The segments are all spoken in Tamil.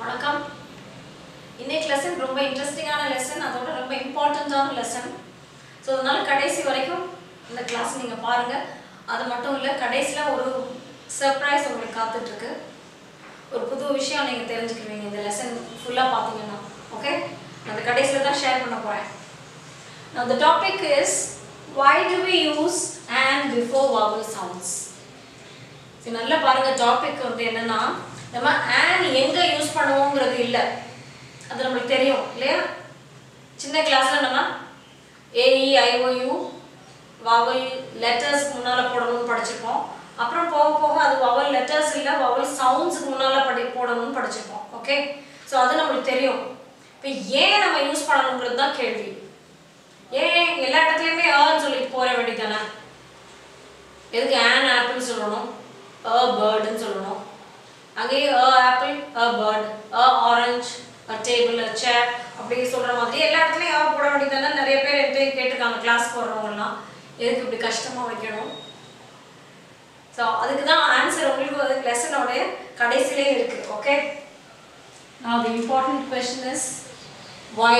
வணக்கம் இன்னைக்கு லெசன் ரொம்ப இன்ட்ரெஸ்டிங்கான லெசன் அதோட ரொம்ப இம்பார்ட்டண்ட்டான லெசன் ஸோ அதனால கடைசி வரைக்கும் இந்த கிளாஸ் நீங்கள் பாருங்கள் அது மட்டும் இல்லை கடைசியில் ஒரு சர்ப்ரைஸ் உங்களுக்கு காத்துட்ருக்கு ஒரு புது விஷயம் நீங்கள் தெரிஞ்சுக்குவீங்க இந்த லெசன் ஃபுல்லாக பார்த்தீங்கன்னா ஓகே நான் அந்த கடைசியில் தான் ஷேர் பண்ண போகிறேன் Now the topic is why do we use and before vowel sounds? சரி நல்லா பாருங்க டாபிக் வந்து என்னன்னா நம்ம and எங்க யூஸ் பண்ணுவோங்கிறது இல்லை அது நம்மளுக்கு தெரியும் இல்லையா சின்ன கிளாஸ்ல நம்ம ஏஇ ஐஓயு வவல் லெட்டர்ஸ்க்கு முன்னால போடணும்னு படிச்சிருப்போம் அப்புறம் போக போக அது வவல் லெட்டர்ஸ் இல்லை வவல் சவுண்ட்ஸ்க்கு முன்னால படி போடணும்னு படிச்சிருப்போம் ஓகே ஸோ அது நம்மளுக்கு தெரியும் இப்போ ஏன் நம்ம யூஸ் பண்ணணுங்கிறது தான் கேள்வி ஏன் எல்லா இடத்துலையுமே ஏன்னு சொல்லிட்டு போற வேண்டியதானே எதுக்கு ஆன் ஆப்பிள் சொல்லணும் அ பேர்டுன்னு சொல்லணும் அங்கேயும் a apple a bird a orange a table a chair அப்படி சொல்ற மாதிரி எல்லா இடத்துலையும் அ போட வேண்டியதானே நிறைய பேர் என்கிட்ட கேட்டிருக்காங்க கிளாஸ் போடுறவங்கலாம் எதுக்கு இப்படி கஷ்டமா வைக்கணும் ஸோ அதுக்கு தான் ஆன்சர் உங்களுக்கு லெசனோடைய கடைசியிலே இருக்கு okay Now the important question is why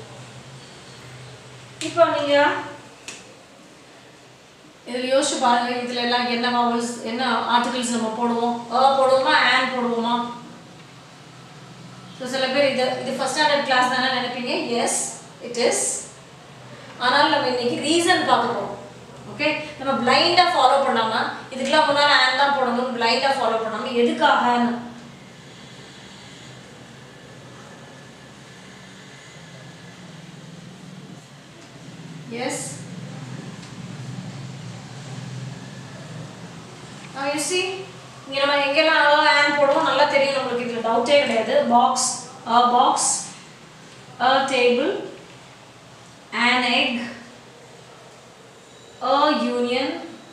இப்போ நீங்க இதில் யோசிச்சு பாருங்க இதுல எல்லாம் என்ன வாவல்ஸ் என்ன ஆர்டிகல்ஸ் நம்ம போடுவோம் அ போடுவோமா ஆன் போடுவோமா ஸோ சில பேர் இது இது ஃபர்ஸ்ட் ஸ்டாண்டர்ட் கிளாஸ் தானே நினைப்பீங்க எஸ் இட் இஸ் ஆனால் நம்ம இன்னைக்கு ரீசன் பார்க்க போறோம் ஓகே நம்ம பிளைண்டாக ஃபாலோ பண்ணாம இதுக்கெல்லாம் முன்னால் ஆன் தான் போடணும் பிளைண்டாக ஃபாலோ பண்ணாம எதுக்காகன்னு எஸ் Now you see இங்க நம்ம எங்கெல்லாம் அ ஆன் போடுவோம் நல்லா தெரியும் நம்மளுக்கு இதுல டவுட்டே கிடையாது box a box a table an egg a union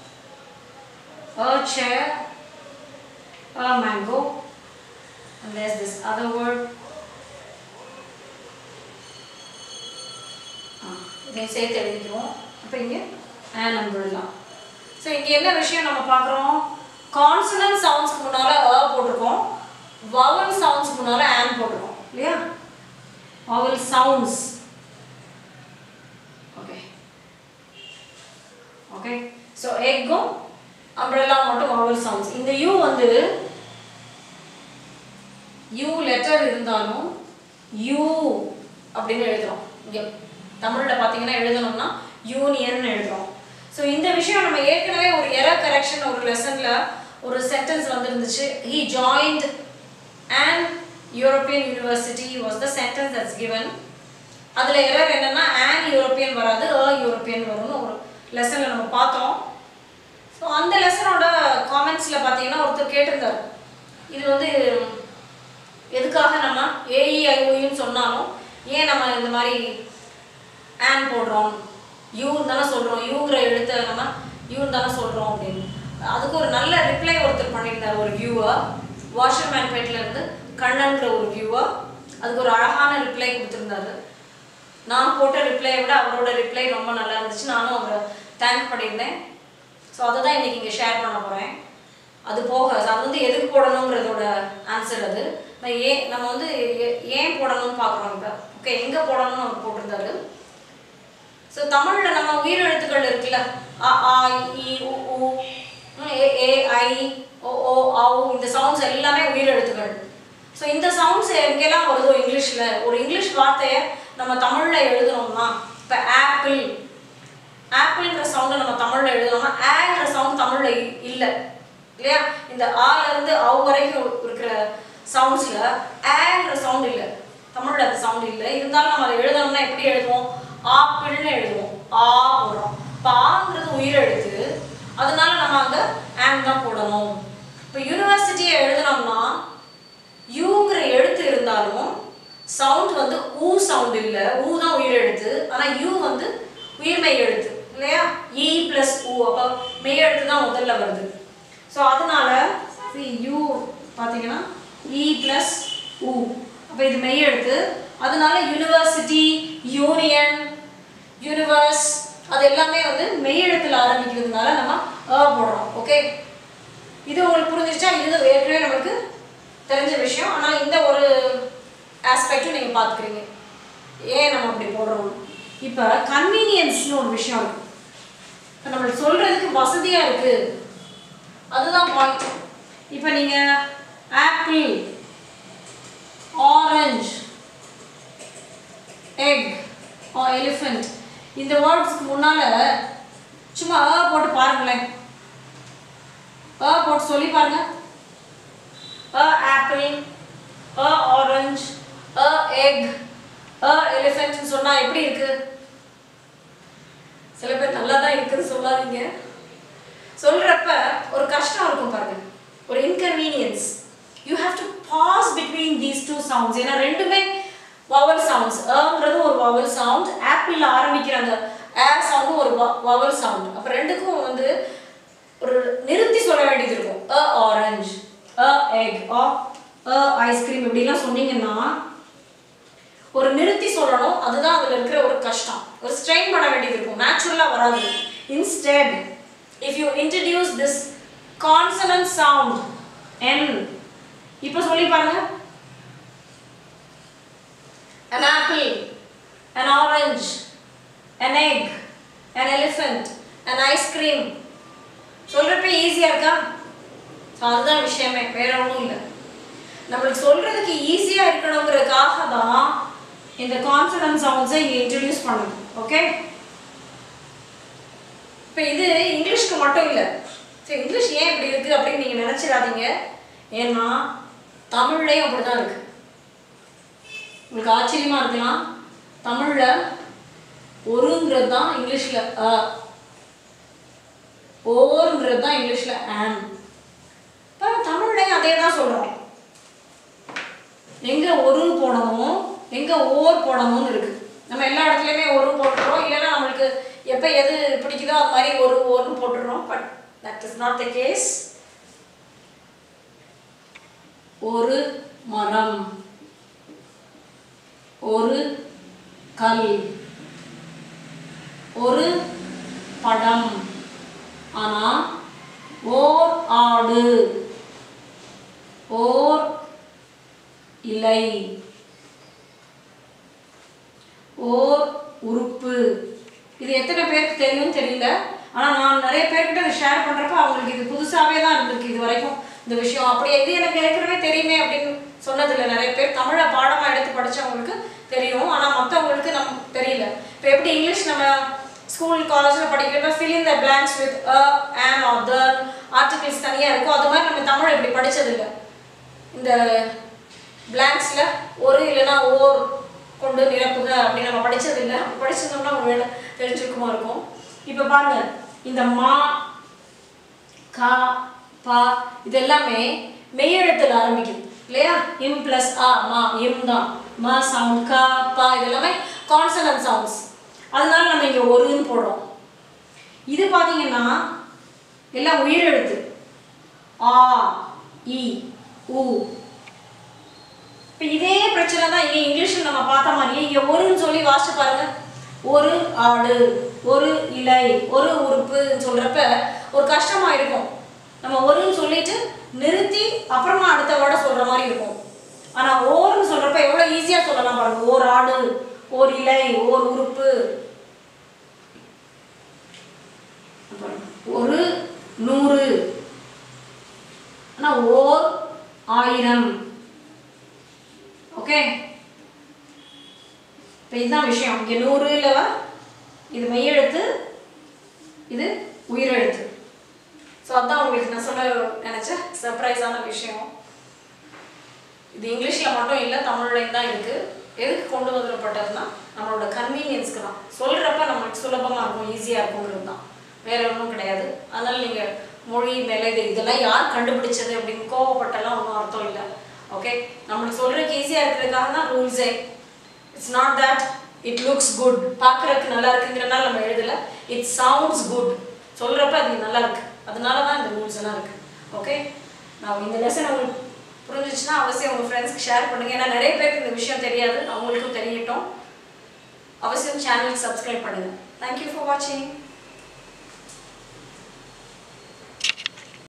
a chair a mango and there's this other word இதையும் சேர்த்து எழுதிக்கிறோம் அப்போ இங்கே an umbrella ஸோ இங்கே என்ன விஷயம் நம்ம பார்க்குறோம் கான்சனன்ட் சவுண்ட்ஸ்க்கு முன்னால் அ போட்டிருக்கோம் வவல் சவுண்ட்ஸ்க்கு முன்னால் ஆன் போட்டிருக்கோம் இல்லையா vowel sounds okay okay so எக்கும் அம்ப்ரெல்லா மட்டும் வவல் சவுண்ட்ஸ் இந்த யூ வந்து யூ லெட்டர் இருந்தாலும் யூ அப்படின்னு எழுதுறோம் இங்கே தமிழில் பார்த்தீங்கன்னா எழுதணும்னா யூனியன் எழுதுறோம் ஸோ இந்த விஷயம் நம்ம ஏற்கனவே ஒரு எரர் கரெக்ஷன் ஒரு லெசனில் ஒரு சென்டென்ஸ் வந்துருந்துச்சு he joined and European university was the sentence that's given அதில் எரர் என்னன்னா ஆன் யூரோப்பியன் வராது அ யூரோப்பியன் வரும்னு ஒரு லெசனில் நம்ம பார்த்தோம் ஸோ அந்த லெசனோட காமெண்ட்ஸில் பார்த்தீங்கன்னா ஒருத்தர் கேட்டிருந்தார் இது வந்து எதுக்காக நம்ம ஏஇஐஓன்னு சொன்னாலும் ஏன் நம்ம இந்த மாதிரி ஆன் போடுறோம் யூன்னு தானே சொல்கிறோம் யூங்கிற எழுத்தை நம்ம யூன்னு தானே சொல்கிறோம் அப்படின்னு அதுக்கு ஒரு நல்ல ரிப்ளை ஒருத்தர் பண்ணியிருந்தார் ஒரு வியூவர் வாஷர்மேன் இருந்து கண்ணன்ற ஒரு வியூவர் அதுக்கு ஒரு அழகான ரிப்ளை கொடுத்துருந்தாரு நான் போட்ட ரிப்ளையை விட அவரோட ரிப்ளை ரொம்ப நல்லா இருந்துச்சு நானும் அவரை தேங்க் பண்ணியிருந்தேன் ஸோ அதை தான் இன்றைக்கி இங்கே ஷேர் பண்ண போகிறேன் அது போக அது வந்து எதுக்கு போடணுங்கிறதோட ஆன்சர் அது நான் ஏன் நம்ம வந்து ஏ- ஏன் போடணும்னு பார்க்குறோம் இப்போ ஓகே எங்கே போடணும்னு அவர் போட்டிருந்தாரு ஸோ தமிழில் நம்ம உயிரெழுத்துக்கள் இருக்குல்ல அ ஆ இ உ உ ம், ஏ ஏ ஐ ஓ ஓ ஔ இந்த சவுண்ட்ஸ் எல்லாமே உயிரெழுத்துக்கள் ஸோ இந்த சவுண்ட்ஸ் எங்கெல்லாம் வருதோ இங்கிலீஷில் ஒரு இங்கிலீஷ் வார்த்தையை நம்ம தமிழில் எழுதுனோம்னா இப்போ ஆப்பிள் ஆப்பிள்ங்கிற சவுண்டை நம்ம தமிழில் எழுதுனோம்னா ஆங்கிற சவுண்ட் தமிழில் இல்லை இல்லையா இந்த ஆல இருந்து அவ் வரைக்கும் இருக்கிற சவுண்ட்ஸில் ஆங்கிற சவுண்ட் இல்லை தமிழில் அந்த சவுண்ட் இல்லை இருந்தாலும் நம்ம அதை எழுதணும்னா எப்படி எழுதுவோம் ஆப்பிள்னு எழுதுவோம் ஆ போடுறோம் இப்போ ஆங்கிறது உயிரெழுத்து அதனால நம்ம அங்கே ஆங் தான் போடணும் இப்போ யூனிவர்சிட்டியை எழுதுனோம்னா யூங்கிற எழுத்து இருந்தாலும் சவுண்ட் வந்து ஊ சவுண்ட் இல்லை ஊ தான் உயிரெழுத்து ஆனால் யூ வந்து உயிர்மெய் எழுத்து இல்லையா இ ப்ளஸ் ஊ அப்போ மெய் எழுத்து தான் முதல்ல வருது ஸோ அதனால யூ பார்த்தீங்கன்னா இ ப்ளஸ் ஊ அப்போ இது மெய் எழுத்து அதனால யூனிவர்சிட்டி யூனியன் யூனிவர்ஸ் அது எல்லாமே வந்து மெய் எழுத்துல ஆரம்பிக்கிறதுனால நம்ம அ போடுறோம் ஓகே இது உங்களுக்கு புரிஞ்சிருச்சா இது ஏற்கனவே நம்மளுக்கு தெரிஞ்ச விஷயம் ஆனால் இந்த ஒரு ஆஸ்பெக்டும் நீங்கள் பார்த்துக்கிறீங்க ஏன் நம்ம அப்படி போடுறோம் இப்போ கன்வீனியன்ஸ்னு ஒரு விஷயம் இருக்கு இப்போ நம்மளுக்கு சொல்கிறதுக்கு வசதியாக இருக்குது அதுதான் பாயிண்ட் இப்போ நீங்கள் ஆப்பிள் ஆரஞ்ச் எக் எலிஃபண்ட் இந்த வேர்ட்ஸ்க்கு முன்னால் சும்மா அ போட்டு பாருங்களேன் அ போட்டு சொல்லி பாருங்க a apple a orange a egg a எலிஃபென்ட்னு சொன்னால் எப்படி இருக்கு சில பேர் நல்லா தான் இருக்குன்னு சொல்லாதீங்க சொல்கிறப்ப ஒரு கஷ்டம் இருக்கும் பாருங்க ஒரு inconvenience you have to pass between these two sounds ஏன்னா ரெண்டுமே வவல் சவுண்ட்ஸ் அங்கிறது ஒரு வவல் சவுண்ட் ஆப்பிளில் ஆரம்பிக்கிற அந்த ஏர் சவுண்டும் ஒரு வவல் சவுண்ட் அப்போ ரெண்டுக்கும் வந்து ஒரு நிறுத்தி சொல்ல வேண்டியது இருக்கும் a orange a egg ah a ice cream இப்படிலாம் சொன்னீங்கன்னா ஒரு நிறுத்தி சொல்லணும் அதுதான் அதில் இருக்கிற ஒரு கஷ்டம் ஒரு ஸ்ட்ரெயின் பண்ண வேண்டியது இருக்கும் நேச்சுரலாக வராது instead if you introduce this consonant sound N இப்போ சொல்லி பாருங்க an apple an orange an egg an elephant an ice cream சொல்கிறப்ப ஈஸியாக இருக்கா ஸோ அதுதான் விஷயமே வேற ஒன்றும் இல்லை நம்மளுக்கு சொல்கிறதுக்கு ஈஸியாக இருக்கணுங்கிறதுக்காக தான் இந்த கான்சனன்ட் சவுண்ட்ஸை இங்கே இன்ட்ரடியூஸ் பண்ணணும் ஓகே இப்போ இது இங்கிலீஷ்க்கு மட்டும் இல்லை சரி இங்கிலீஷ் ஏன் இப்படி இருக்குது அப்படின்னு நீங்கள் நினச்சிடாதீங்க ஏன்னா தமிழ்லேயும் அப்படி தான் இருக்குது உங்களுக்கு ஆச்சரியமாக இருக்கலாம் தமிழில் ஒருங்கிறது தான் இங்கிலீஷில் அ ஓருங்கிறது தான் இங்கிலீஷில் ஆன் இப்போ தமிழ்லையும் அதே தான் சொல்கிறோம் எங்கே ஒரு போடணும் எங்கே ஓர் போடணும்னு இருக்குது நம்ம எல்லா இடத்துலையுமே ஒரு போட்டுறோம் இல்லைன்னா நம்மளுக்கு எப்போ எது பிடிக்குதோ அது மாதிரி ஒரு ஓர்னு போட்டுடுறோம் but that is not the case ஒரு மரம் ஒரு கல் ஒரு படம் ஆனா ஓர் ஆடு ஓர் இலை ஓர் உறுப்பு இது எத்தனை பேருக்கு தெரியும் தெரியல ஆனால் நான் நிறைய பேர்கிட்ட இதை ஷேர் பண்ணுறப்ப அவங்களுக்கு இது புதுசாகவே தான் இருந்திருக்கு இது வரைக்கும் இந்த விஷயம் அப்படி எது எனக்கு ஏற்கனவே தெரியுமே அப்படின்னு சொன்னதில்லை நிறைய பேர் தமிழை பாடமாக எடுத்து படித்தவங்களுக்கு தெரியும் ஆனால் மற்றவங்களுக்கு நம் தெரியல இப்போ எப்படி இங்கிலீஷ் நம்ம ஸ்கூல் காலேஜில் படிக்கிறப்ப fill in the blanks with a an or the articles தனியாக இருக்கும் அது மாதிரி நம்ம தமிழ் இப்படி படித்ததில்லை இந்த பிளாங்க்ஸில் ஒரு இல்லைன்னா ஓர் கொண்டு நிரப்புக அப்படின்னு நம்ம படித்ததில்லை படிச்சிருந்தோம்னா ஒரு வேலை தெரிஞ்சிருக்குமா இருக்கும் இப்போ பாருங்க இந்த மா கா பா இது எல்லாமே மெய்யெழுத்தில் ஆரம்பிக்குது இல்லையா இம் ப்ளஸ் ஆ மா இம் தான் ம சவுண்ட் கா பா இது எல்லாமே கான்சனன்ட் சவுண்ட்ஸ் அதனால நம்ம இங்கே ஒருன்னு போடுறோம் இது பார்த்தீங்கன்னா எல்லாம் உயிரெழுத்து ஆ இ உ இப்போ இதே பிரச்சனை தான் இங்கே இங்கிலீஷில் நம்ம பார்த்த மாதிரியே இங்கே ஒருன்னு சொல்லி வாசிச்சு பாருங்க ஒரு ஆடு ஒரு இலை ஒரு உறுப்புன்னு சொல்கிறப்ப ஒரு கஷ்டமாக இருக்கும் நம்ம ஒருன்னு சொல்லிட்டு நிறுத்தி அப்புறமா அடுத்த வேர்டை சொல்கிற மாதிரி இருக்கும் ஆனால் ஓர்னு சொல்கிறப்ப எவ்வளோ ஈஸியாக சொல்லலாம் பாருங்க ஓர் ஆடு ஓர் இலை ஓர் உறுப்பு அப்புறம் ஒரு நூறு ஆனால் ஓர் ஆயிரம் ஓகே இப்போ இதுதான் விஷயம் இங்கே நூறு இல்லவா இது மெய்யெழுத்து இது உயிரெழுத்து ஸோ அதான் உங்களுக்கு நான் சொல்ல நினச்ச சர்ப்ரைஸான விஷயம் இது இங்கிலீஷில் மட்டும் இல்லை தமிழ்லையும் தான் இருக்குது எதுக்கு கொண்டு வந்துடப்பட்டதுன்னா நம்மளோட கன்வீனியன்ஸ்க்கு தான் சொல்கிறப்ப நம்மளுக்கு சுலபமாக இருக்கும் ஈஸியாக இருக்குங்கிறது தான் வேற ஒன்றும் கிடையாது அதனால் நீங்கள் மொழி மேலே இது இதெல்லாம் யார் கண்டுபிடிச்சது அப்படின்னு கோவப்பட்டெல்லாம் ஒன்றும் அர்த்தம் இல்லை ஓகே நம்மளுக்கு சொல்கிறதுக்கு ஈஸியாக இருக்கிறதுக்காக தான் ரூல்ஸே it's not that it looks good பார்க்குறதுக்கு நல்லா இருக்குங்கிறனால நம்ம எழுதலை இட் சவுண்ட்ஸ் குட் சொல்கிறப்ப அது நல்லா இருக்கு அதனால தான் இந்த ரூல்ஸ் எல்லாம் இருக்குது ஓகே நான் இந்த லெசன் உங்களுக்கு புரிஞ்சிச்சுன்னா அவசியம் உங்கள் ஃப்ரெண்ட்ஸ்க்கு ஷேர் பண்ணுங்கள் ஏன்னா நிறைய பேருக்கு இந்த விஷயம் தெரியாது அவங்களுக்கும் தெரியட்டும் அவசியம் சேனலுக்கு சப்ஸ்கிரைப் பண்ணுங்கள் தேங்க்யூ ஃபார் வாட்சிங்